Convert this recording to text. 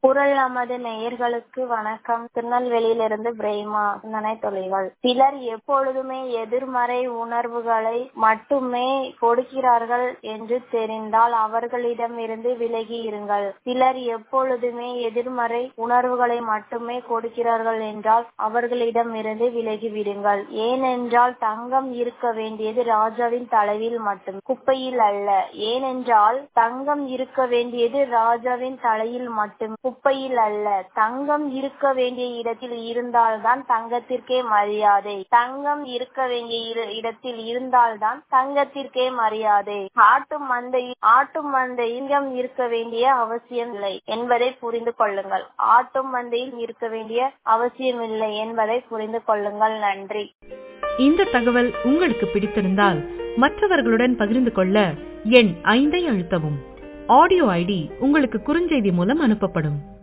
குரல் நமது நேயர்களுக்கு வணக்கம் திருநெல்வேலியிலிருந்து பிரேமா சிந்தனை தொழில்கள் சிலர் எப்பொழுதுமே எதிர்மறை உணர்வுகளை மட்டுமே கொடுக்கிறார்கள் என்று தெரிந்தால் அவர்களிடமிருந்து விலகி இருங்கள் சிலர் எப்பொழுதுமே எதிர்மறை உணர்வுகளை மட்டுமே கொடுக்கிறார்கள் என்றால் அவர்களிடமிருந்து விலகி விடுங்கள் ஏனென்றால் தங்கம் இருக்க வேண்டியது ராஜாவின் தலையில் மட்டும் குப்பையில் அல்ல ஏனென்றால் தங்கம் இருக்க வேண்டியது ராஜாவின் தலையில் மட்டும் குப்பையில் அல்ல தங்கம் இருக்க வேண்டிய இடத்தில் இருந்தால்தான் தங்கத்திற்கே மரியாதை தங்கம் இருக்க வேண்டிய இரு- இடத்தில் இருந்தால்தான் தங்கத்திற்கே மரியாதை ஆட்டு மந்தையில் ஆட்டு மந்தையில் சிங்கம் இருக்க வேண்டிய அவசியம் இல்லை என்பதை புரிந்து கொள்ளுங்கள் ஆட்டு மந்தையில் இருக்க வேண்டிய அவசியம் இல்லை என்பதை புரிந்து கொள்ளுங்கள் நன்றி இந்த தகவல் உங்களுக்கு பிடித்திருந்தால் மற்றவர்களுடன் பகிர்ந்து கொள்ள எண் ஐந்தை அழுத்தவும் ஆடியோ ஐடி உங்களுக்கு குறுஞ்செய்தி மூலம் அனுப்பப்படும்